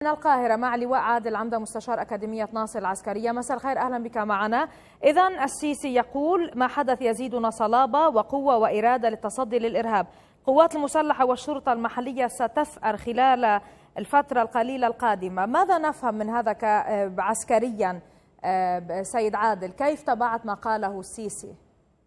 من القاهرة مع لواء عادل عمدة مستشار أكاديمية ناصر العسكرية مساء الخير أهلا بك معنا إذا السيسي يقول ما حدث يزيدنا صلابة وقوة وإرادة للتصدي للإرهاب قوات المسلحة والشرطة المحلية ستثأر خلال الفترة القليلة القادمة ماذا نفهم من هذا عسكريا سيد عادل كيف تبعت ما قاله السيسي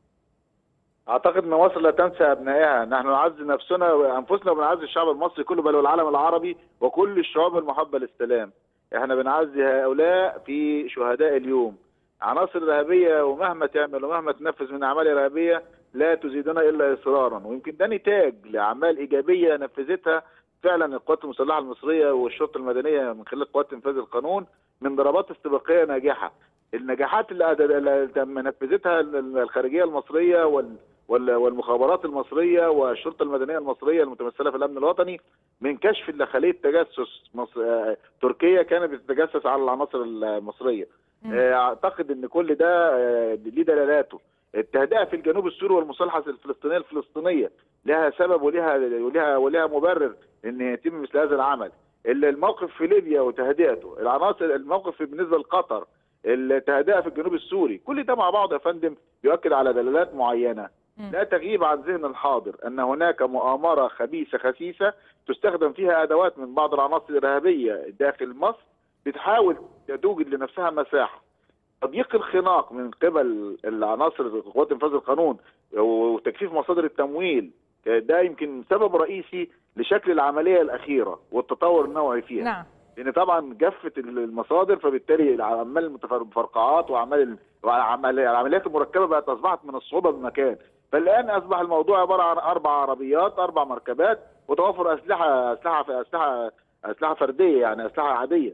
اعتقد ان مصر لا تنسى ابنائها نحن نعزي نفسنا وانفسنا وبنعزي الشعب المصري كله بل والعالم العربي وكل الشعوب المحبه للسلام احنا بنعزي هؤلاء في شهداء اليوم عناصر ارهابيه ومهما تعمل ومهما تنفذ من اعمال ارهابيه لا تزيدنا الا اصرارا ويمكن ده نتاج لاعمال ايجابيه نفذتها فعلا القوات المسلحه المصريه والشرطه المدنيه من خلال قوات تنفيذ القانون من ضربات استباقيه ناجحه النجاحات اللي نفذتها الخارجيه المصريه وال والمخابرات المصريه والشرطه المدنيه المصريه المتمثله في الامن الوطني من كشف داخليه تجسس مصر... تركيا كانت بتتجسس على العناصر المصريه. اعتقد ان كل ده ليه دلالاته. التهدئه في الجنوب السوري والمصالحه الفلسطينيه الفلسطينيه لها سبب ولها ولها ولها مبرر ان يتم مثل هذا العمل. الموقف في ليبيا وتهدئته، العناصر الموقف بالنسبه لقطر، التهدئه في الجنوب السوري، كل ده مع بعض يا فندم يؤكد على دلالات معينه لا تغيب عن ذهن الحاضر ان هناك مؤامره خبيثه خسيسه تستخدم فيها ادوات من بعض العناصر الارهابيه داخل مصر بتحاول توجد لنفسها مساحه تضييق الخناق من قبل العناصر قوات انفاذ القانون وتكثيف مصادر التمويل ده يمكن سبب رئيسي لشكل العمليه الاخيره والتطور النوعي فيها نعم. لان طبعا جفت المصادر فبالتالي اعمال المفرقعات واعمال العمليات المركبه بقت اصبحت من الصعوبه بمكان فالان اصبح الموضوع عباره عن اربع عربيات اربع مركبات وتوفر اسلحه اسلحه اسلحه اسلحه فرديه يعني اسلحه عاديه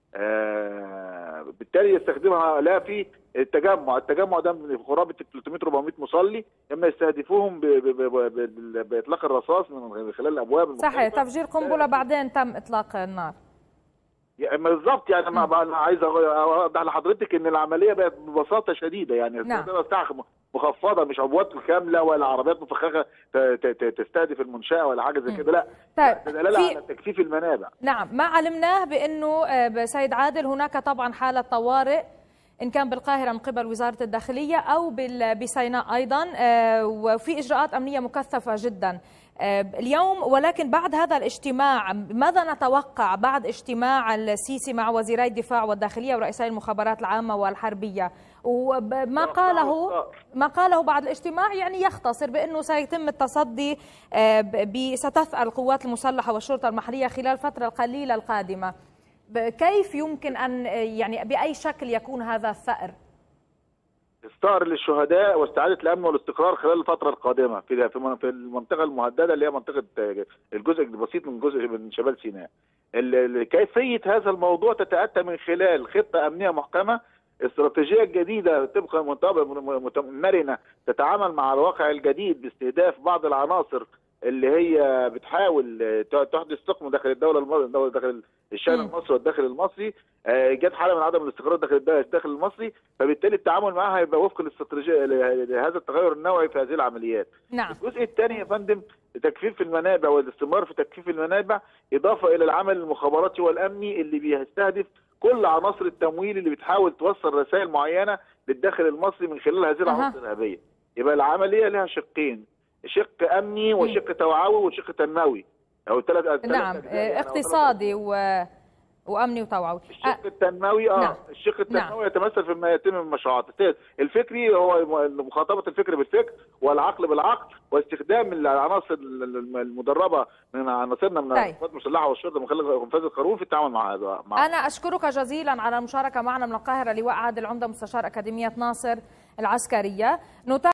آه بالتالي يستخدمها لا في التجمع التجمع ده من قرابه 300 400 مصلي اما يستهدفوهم باطلاق الرصاص من خلال الابواب صحيح تفجير قنبله بعدين تم اطلاق النار يعني بالظبط يعني ما انا عايز اوضح لحضرتك ان العمليه بقت ببساطه شديده يعني نعم. مخفضه مش عبوات كامله ولا عربيات مفخخه تستهدف المنشاه ولا حاجه زي كده لا طيب دلاله على تكثيف المنابع نعم ما علمناه بانه سيد عادل هناك طبعا حاله طوارئ ان كان بالقاهره من قبل وزاره الداخليه او بسيناء ايضا وفي اجراءات امنيه مكثفه جدا اليوم ولكن بعد هذا الاجتماع ماذا نتوقع بعد اجتماع السيسي مع وزيري الدفاع والداخليه ورئيسي المخابرات العامه والحربيه وما قاله ما قاله بعد الاجتماع يعني يختصر بانه سيتم التصدي ستثأر القوات المسلحه والشرطه المحليه خلال الفتره القليله القادمه كيف يمكن ان يعني باي شكل يكون هذا الثأر؟ استار للشهداء واستعاده الامن والاستقرار خلال الفتره القادمه في في المنطقه المهدده اللي هي منطقه الجزء البسيط من جزء من شمال سيناء. كيفيه هذا الموضوع تتاتى من خلال خطه امنيه محكمه استراتيجيه جديده تبقى مرنه تتعامل مع الواقع الجديد باستهداف بعض العناصر اللي هي بتحاول تحدث ثقم داخل الدوله المصريه داخل الشان المصري والداخل المصري جت حاله من عدم الاستقرار داخل الداخل المصري فبالتالي التعامل معها هيبقى وفق الاستراتيجيه لهذا التغير النوعي في هذه العمليات. نعم. الجزء الثاني يا فندم تكثيف المنابع والاستمرار في تكثيف المنابع اضافه الى العمل المخابراتي والامني اللي بيستهدف كل عناصر التمويل اللي بتحاول توصل رسائل معينه للداخل المصري من خلال هذه العناصر الارهابيه. يبقى العمليه لها شقين شق امني وشق توعوي وشق تنموي او ثلاث نعم اقتصادي و... وامني وتوعوي الشق التنموي اه نعم. الشق التنموي نعم. يتمثل فيما يتم من المشروعات الفكري هو مخاطبه الفكر بالفكر والعقل بالعقل واستخدام العناصر المدربه من عناصرنا من القوات المسلحه والشرطه من خلال انفاذ القانون في التعامل مع هذا مع انا اشكرك جزيلا على المشاركه معنا من القاهره لواء عادل عمده مستشار اكاديميه ناصر العسكريه